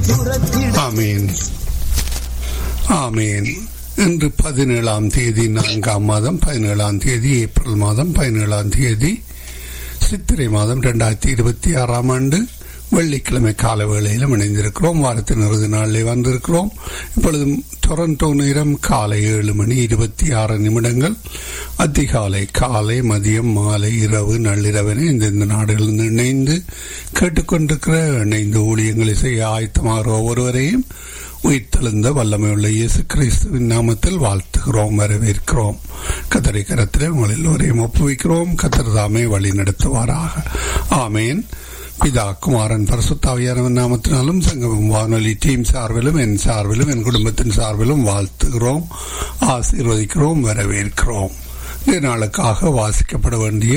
ஆமீன் ஆமீன் இன்று பதினேழாம் தேதி நான்காம் மாதம் பதினேழாம் தேதி ஏப்ரல் மாதம் பதினேழாம் தேதி சித்திரை மாதம் இரண்டாயிரத்தி இருபத்தி ஆறாம் ஆண்டு வெள்ளிக்கிழமை கால வேளையிலும் இணைந்திருக்கிறோம் வாரத்தின் இறுதி நாளிலே வந்திருக்கிறோம் இப்பொழுது டொரண்டோ நேரம் காலை ஏழு மணி இருபத்தி ஆறு நிமிடங்கள் அதிகாலை காலை மதியம் மாலை இரவு நள்ளிரவென இந்தந்த நாடுகளில் இணைந்து கேட்டுக்கொண்டிருக்கிற இணைந்து ஊழியங்களை செய்ய ஆயத்தமாகிற ஒவ்வொருவரையும் உயிர்த்தெழுந்த வல்லமையுள்ள இயேசு கிறிஸ்துவின் நாமத்தில் வாழ்த்துகிறோம் வரவேற்கிறோம் கத்தரை கரத்தில் உங்கள் எல்லோரையும் ஒப்புவிக்கிறோம் கத்தர் தாமே வழி நடத்துவாராக ஆமேன் பிதா குமாரன் பரசுத்தாவியானவன் நாமத்தினாலும் சங்கமம் வானொலி டீம் சார்பிலும் என் சார்பிலும் என் குடும்பத்தின் சார்பிலும் வாழ்த்துகிறோம் ஆசீர்வதிக்கிறோம் வரவேற்கிறோம் இன்றைய நாளுக்காக வாசிக்கப்பட வேண்டிய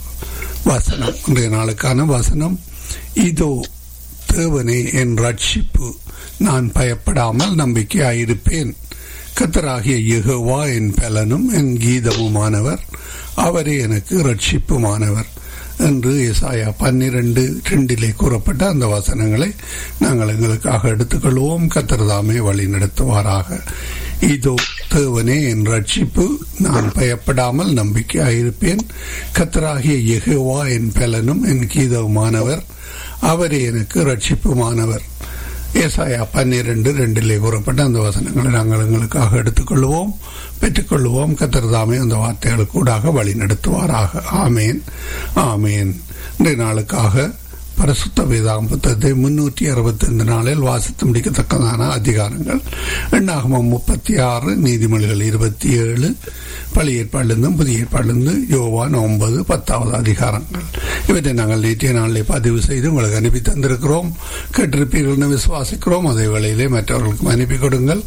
வசனம் இன்றைய நாளுக்கான வசனம் இதோ தேவனே என் ரட்சிப்பு நான் பயப்படாமல் நம்பிக்கையாயிருப்பேன் கத்தராகிய யெகோவா என் பலனும் என் கீதமுமானவர் அவரே எனக்கு ரட்சிப்புமானவர் என்று இசாயா பன்னிரண்டு ரெண்டிலே கூறப்பட்ட அந்த வசனங்களை நாங்கள் எங்களுக்காக எடுத்துக்கொள்வோம் கத்திரதாமே வழி நடத்துவாராக இதோ தேவனே என் ரட்சிப்பு நான் பயப்படாமல் நம்பிக்கையாயிருப்பேன் கத்தராகிய யெகோவா என் பலனும் என் கீதவுமானவர் அவரே எனக்கு ரட்சிப்புமானவர் ஏசாயா பன்னிரண்டு ரெண்டிலே கூறப்பட்ட அந்த வசனங்களை நாங்கள் எங்களுக்காக எடுத்துக்கொள்வோம் பெற்றுக்கொள்வோம் கத்திரதாமே அந்த வார்த்தைகளுக்கு கூடாக வழி நடத்துவாராக ஆமேன் ஆமேன் இன்றைய நாளுக்காக பரிசுத்த வேதாகம் புத்தகத்தை முன்னூற்றி அறுபத்தி ஐந்து நாளில் வாசித்து முடிக்கத்தக்கதான அதிகாரங்கள் எண்ணாகமம் முப்பத்தி ஆறு நீதிமொழிகள் இருபத்தி ஏழு பழைய ஏற்பாடிலிருந்தும் புதிய ஏற்பாடிலிருந்து யோவான் ஒன்பது பத்தாவது அதிகாரங்கள் இவற்றை நாங்கள் நேற்றைய நாளிலே பதிவு செய்து உங்களுக்கு அனுப்பி தந்திருக்கிறோம் கேட்டிருப்பீர்கள் விசுவாசிக்கிறோம் அதே வேளையிலே மற்றவர்களுக்கும் அனுப்பி கொடுங்கள்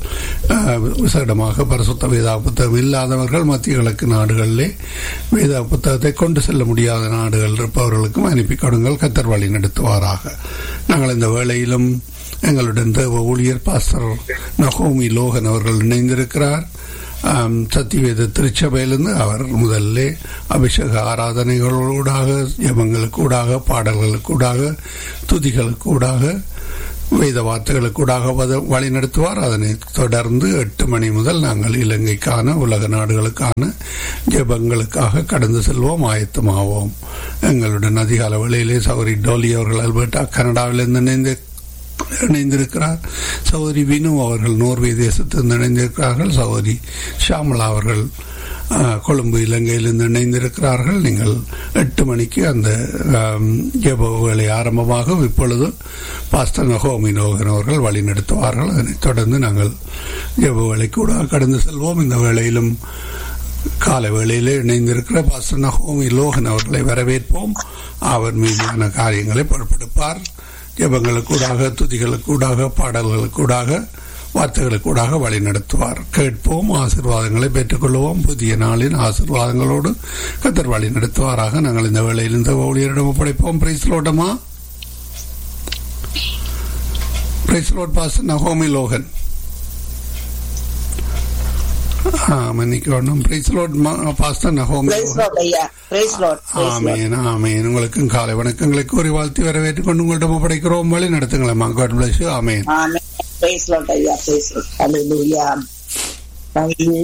விசேடமாக பரிசுத்த வேதா புத்தகம் இல்லாதவர்கள் மத்திய கிழக்கு நாடுகளிலே வேதா புத்தகத்தை கொண்டு செல்ல முடியாத நாடுகள் இருப்பவர்களுக்கும் அனுப்பி கொடுங்கள் கத்தர் வழி நடத்துவாராக நாங்கள் இந்த வேளையிலும் எங்களுடன் தேவ ஊழியர் பாஸ்டர் நகோமி லோகன் அவர்கள் இணைந்திருக்கிறார் சத்தியவேத திருச்சபையிலிருந்து அவர் முதல்ல அபிஷேக ஆராதனைகளூடாக ஜபங்களுக்கூடாக பாடல்களுக்கூடாக துதிகளுக்கூடாக வேத வார்த்தைகளுக்கூடாக வழி நடத்துவார் அதனை தொடர்ந்து எட்டு மணி முதல் நாங்கள் இலங்கைக்கான உலக நாடுகளுக்கான ஜெபங்களுக்காக கடந்து செல்வோம் ஆயத்தமாவோம் எங்களுடன் அதிகால வேளையிலே சௌரி டோலி அவர்கள் அல்பர்டா கனடாவிலிருந்து இணைந்து இணைந்திருக்கிறார் சௌரி வினு அவர்கள் நோர்வே தேசத்திலிருந்து இணைந்திருக்கிறார்கள் சௌரி ஷாமலா அவர்கள் கொழும்பு இலங்கையிலிருந்து இணைந்திருக்கிறார்கள் நீங்கள் எட்டு மணிக்கு அந்த ஜெப வேலை ஆரம்பமாக இப்பொழுது பாஸ்டர் நகோமி நோகன் அவர்கள் வழி நடத்துவார்கள் அதனைத் தொடர்ந்து நாங்கள் ஜெப வேலை கூட கடந்து செல்வோம் இந்த வேளையிலும் கால வேளையிலே இணைந்திருக்கிற பாஸ்டர் நகோமி லோகன் அவர்களை வரவேற்போம் அவர் மீதான காரியங்களை பொறுப்பெடுப்பார் ஜபங்களுக்கூடாக துதிகளுக்கூடாக பாடல்களுக்கூடாக வார்த்தைகளுக்கூடாக வழி நடத்துவார் கேட்போம் ஆசிர்வாதங்களை பெற்றுக்கொள்வோம் புதிய நாளின் ஆசிர்வாதங்களோடு கத்தர் வழி நடத்துவாராக நாங்கள் இந்த வேளையில் இந்த ஊழியரிடம் ஒப்படைப்போம் பிரைஸ்லோட்டமா பிரைஸ்லோட் பாஸ் நகோமி லோகன் மன்னிக்கணும் பிரைஸ்லோட் பாஸ்டர் நகோமி ஆமேன் ஆமேன் உங்களுக்கும் காலை வணக்கங்களை கூறி வாழ்த்தி வரவேற்றுக் கொண்டு உங்கள்கிட்ட ஒப்படைக்கிறோம் வழி நடத்துங்களேம்மா God bless amen Praise Lord, ஐயா praise Lord. Hallelujah.